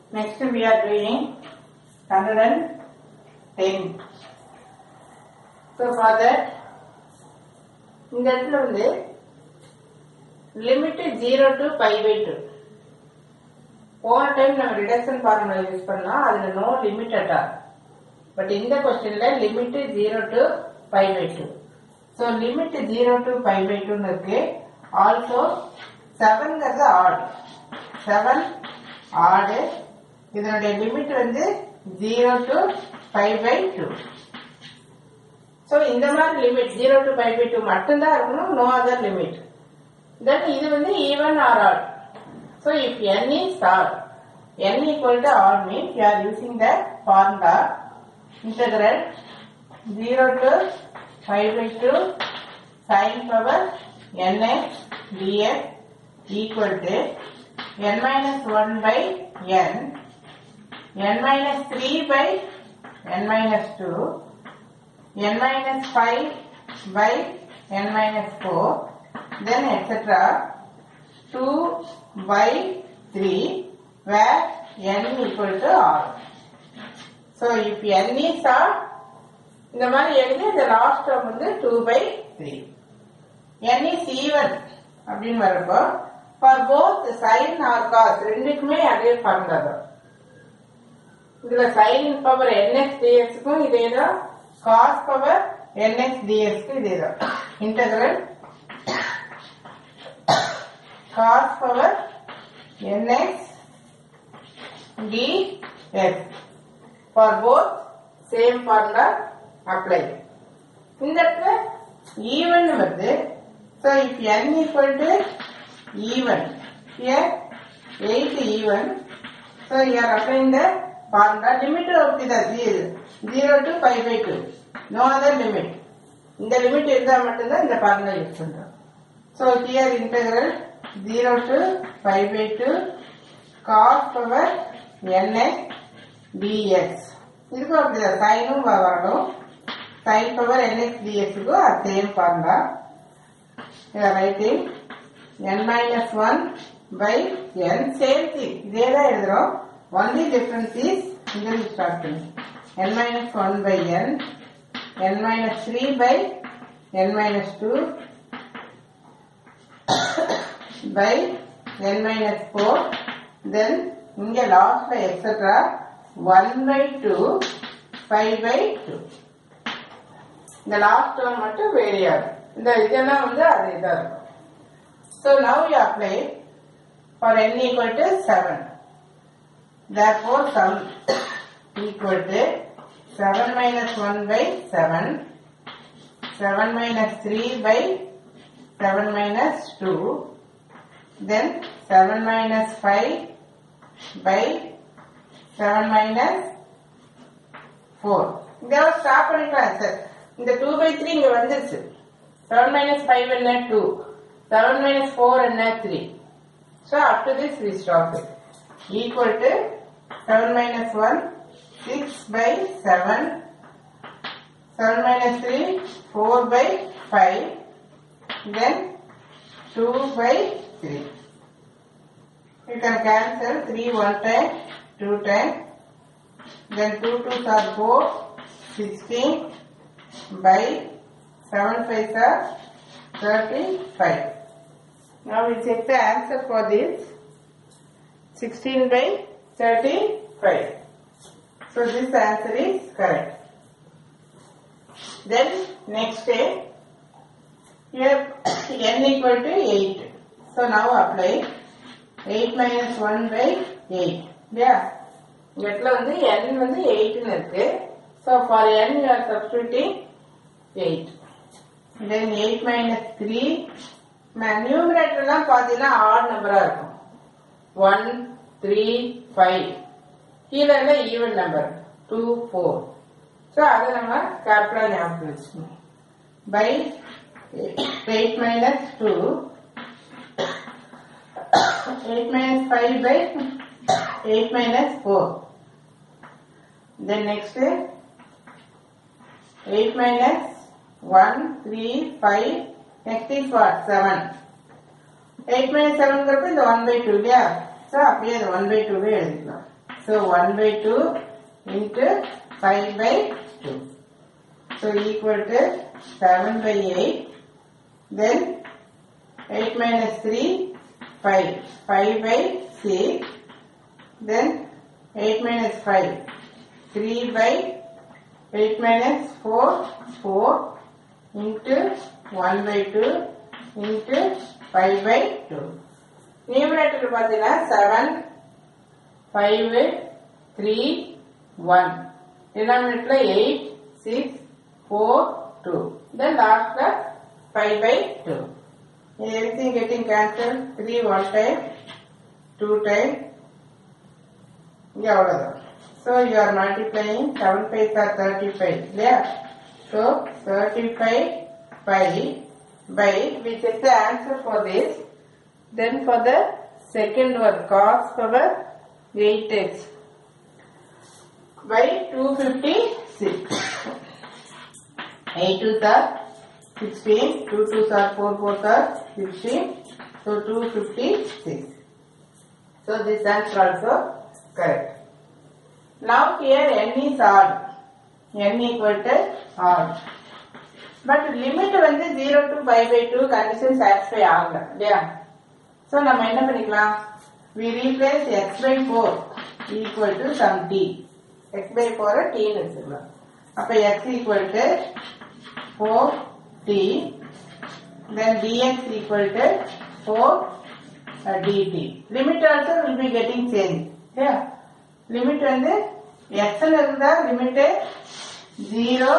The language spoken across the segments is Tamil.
Next we are doing 110. So for that, இந்த இடத்துல வந்து limit zero to pi by two போன டைம் நம்ம ரிடக்ஷன் ஃபார்முலா யூஸ் பண்ணோம் அதுல நோ லிமிட் அட்டா பட் இந்த கொஸ்டின்ல limit zero to pi by two so limit zero to pi by two இருக்கு ஆல்சோ செவன்ங்கிறது ஆட் செவன் ஆடு இதனுடைய லிமிட் வந்து zero to five by two so இந்த மாதிரி limit zero to five by two மட்டும்தான் இருக்கணும் நோ அதர் லிமிட் தென் இது வந்து even or odd so if n is r n equal to r means you are using the formula integral zero to five by two sine power n x d x equal to n minus 1 by n, n minus 3 by n minus 2, n minus 5 by n minus 4, then etc. 2 by 3 where n equal to r. So if n is r, இந்த மாதிரி எழுதி இந்த லாஸ்ட் டேர்ம் வந்து 2 by 3. n is even அப்படின்னு வரப்போ for both sine or cos ரெண்டுக்குமே அதே ஃபார்முலா தான் இதுல சைன் பவர் என்எக்ஸ் டிஎக்ஸ்க்கும் இதே தான் காஸ் பவர் என்எக்ஸ் டிஎக்ஸ்க்கும் இதே தான் integral cos power n x d x for both same formula apply இந்த இடத்துல ஈவன் வருது so if n equal to even. Here, 8 even. So, you are applying the formula. Limit of the 0, 0 to 5 by 2. No other limit. இந்த லிமிட் இருந்தா மட்டும்தான் இந்த ஃபார்முலா யூஸ் பண்றோம் so here integral zero to five by two cos power n x d x இதுக்கும் அப்படிதான் சைனும் வரணும் சைன் பவர் என்எக்ஸ் டிஎக்ஸுக்கும் அது same formula writing n minus 1 by n same thing இதே தான் எழுதுறோம் only difference is இங்க ஸ்டார்ட் பண்ணி n minus 1 by n n minus 3 by n minus 2 by n minus 4 then இங்க லாஸ்ட்ல எக்ஸெட்ரா 1 by 2 5 by 2 இந்த லாஸ்ட் ஒன் மட்டும் வேரி ஆகும் இந்த இதெல்லாம் வந்து அது இதா இருக்கும் So now you apply for n equal to 7. Therefore sum equal to 7 minus 1 by 7, 7 minus 3 by 7 minus 2, then 7 minus 5 by 7 minus 4. இங்க ஸ்டாப் பண்ணிக்கலாம் சார் இந்த 2 by 3 இங்க வந்துருச்சு 7 minus 5 என்ன 2 7 minus 4 and 3. So up to this we stop it. Equal to 7 minus 1, 6 by 7, 7 minus 3, 4 by 5, then 2 by 3. You can cancel 3 one time, 2 time, then 2 2s are 4, 16 by 7 5s are 35. Now we check the answer for this. 16 by 35. So this answer is correct. Then next day, here n equal to 8. So now apply 8 minus 1 by 8. Yeah. இடத்துல வந்து n வந்து 8 இருக்கு. So for n you are substituting 8. Then 8 minus 3 numerator எல்லாம் பாத்தீங்கன்னா ஆட் நம்பரா இருக்கும் ஒன் த்ரீ ஃபைவ் கீழே even number two four so அதை நம்ம கேப்டலா ஞாபகம் வச்சுக்கணும் by eight minus two eight minus five by eight minus four then next eight minus one three five next is what seven eight minus செவன்ங்கிறப்ப இந்த ஒன் பை டூ இல்லையா ஸோ அப்படியே அது ஒன் பை டூவே எழுதிக்கலாம் So 1 by 2 into 5 by 2. So equal to 7 by 8. Then 8 minus 3, 5. 5 by 6. Then 8 minus 5, 3 by 8 minus 4, 4 into 1 by 2 into 5 by 2. Numerator பார்த்தீங்கன்னா 7, 5, 3, 1. Denominator 8, 6, 4, 2. Then last 5 by 2. Everything getting cancelled. 3 one time, 2 time, இங்க அவ்வளவுதான் so you are multiplying seven five are thirty five இல்லையா so thirty five five by we check the answer for this then for the second one cos power eight x by two fifty six eight two sir sixteen two two sir four four sir sixteen so two fifty six So this answer also correct. Now here n is odd. n equal to odd. But limit வந்து 0 to pi by 2 condition satisfy ஆகல இல்லையா So நம்ம என்ன பண்ணிக்கலாம் we replace x by 4 equal to some t x by 4 t ன்னு வச்சுக்கலாம் அப்ப x equal to 4 t then dx equal to 4 uh, dt. Limit also will be getting changed. Yeah. Limit வந்து x ல இருந்தா limit 0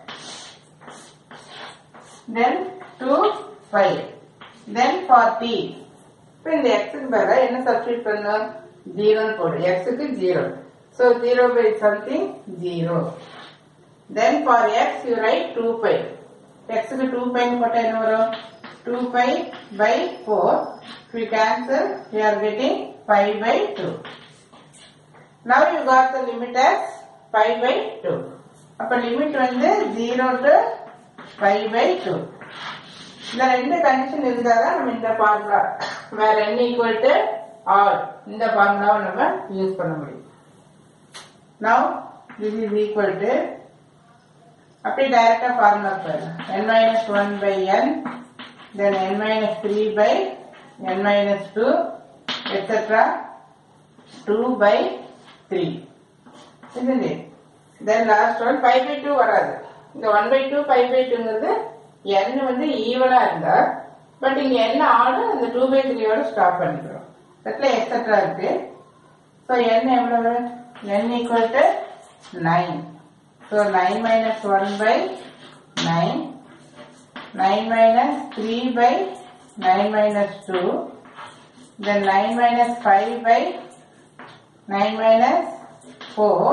then to 5 then for t இப்போ இந்த x க்கு பதிலா என்ன சப்ஸ்டிட் பண்ணணும் 0 போடு x க்கு 0 so 0 by something 0 then for x you write 2 pi x க்கு 2 pi ன்னு போட்டா என்ன வரும் 2 pi by 4 if we cancel we are getting 5 by 2 now you got the limit as 5 by 2 அப்ப லிமிட் வந்து 0 to 5 by 2 இந்த ரெண்டு கண்டிஷன் இருந்தாதான் நம்ம இந்த ஃபார்முலா வேற n ஈக்குவல் டு ஆர் இந்த ஃபார்முலாவை நம்ம யூஸ் பண்ண முடியும் now this is equal to அப்படியே டைரக்டா ஃபார்முலா போயிடலாம் n minus 1 by n then n minus 3 by n minus 2 etc 2 by 3 isn't it then last one 5 by 2 வராது இந்த 1 by 2 5 by 2ங்கிறது n வந்து ஈவனா இருந்தா பட் இங்க என்ன ஆடு அந்த 2 by 3 ஓட ஸ்டாப் பண்ணிக்கிறோம் அதுல எக்ஸெட்ரா இருக்கு ஸோ n எவ்வளவு n equal to 9 so 9 minus 1 by 9 9 minus 3 by 9 minus 2 then 9 minus 5 by 9 minus 4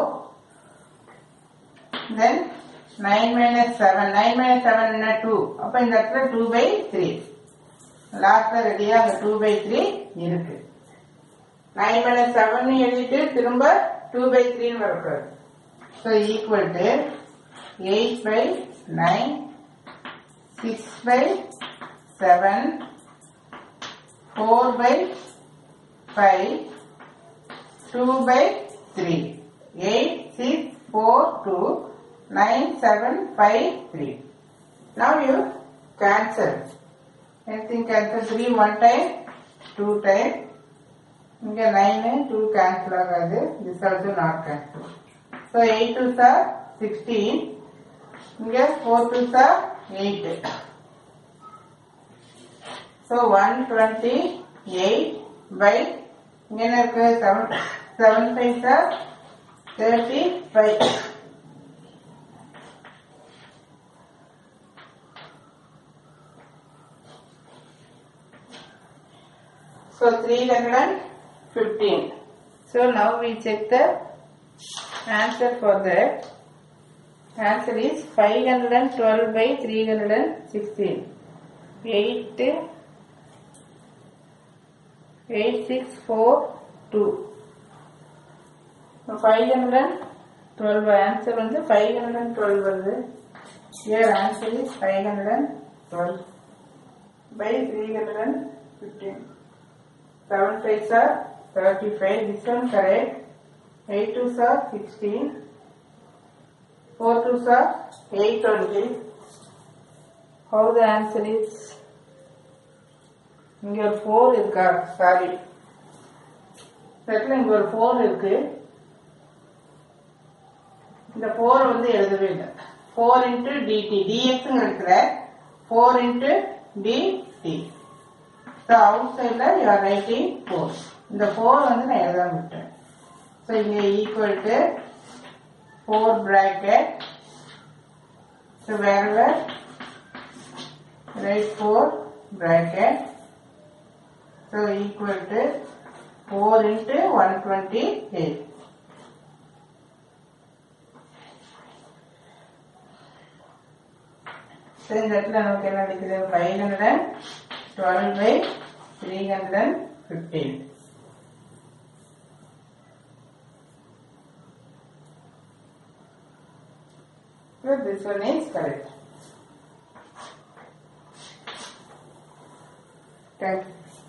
then 9 minus 7 9 minus 7 என்ன 2 அப்ப இந்த இடத்துல 2 by 3 லாஸ்ட்ல ரெடியா அங்க 2 by 3 இருக்கு 9 minus 7 னு எழுதிட்டு திரும்ப 2 by 3 னு வரக்கூடாது so equal to 8 by 9 6 by 7, 4 by 5, 2 by 3, 8, 6, 4, 2, 9, 7, 5, 3. Now you cancel. Anything cancel 3 one time, 2 time. இங்க 9 2 cancel ஆகாது. This also not cancel. So 8 2s are 16. இங்க 4 2s are 8. So 128 by இங்க என்ன இருக்கு 7 7 5s are 35. So 315. So now we check the answer for that. Answer is 512 by 316. 8, 8, 6, 4, 2. So 512 answer வந்து 512 வருது. Here answer is 512 by 315. 7 5 are 35. This one correct. 8 twos are 16. 4 twos are 820. How the answer is? இங்க ஒரு ஃபோர் இருக்கா சாரி செட்டில் இங்க ஒரு ஃபோர் இருக்கு இந்த ஃபோர் வந்து எழுதவே இல்லை ஃபோர் இன்ட்டு டிடி டிஎக்ஸ்ங்க இருக்கிற ஃபோர் இன்ட்டு டிடி ஸோ அவுட் சைடில் யூஆர் ரைட்டிங் ஃபோர் இந்த ஃபோர் வந்து நான் எழுதாம விட்டேன் ஸோ இங்கே equal to four bracket so வேறு write four bracket So equal to 4 into 128. So இந்த இடத்துல நமக்கு என்ன கிடைக்குது 512 by 315. So this one is correct. Thank you.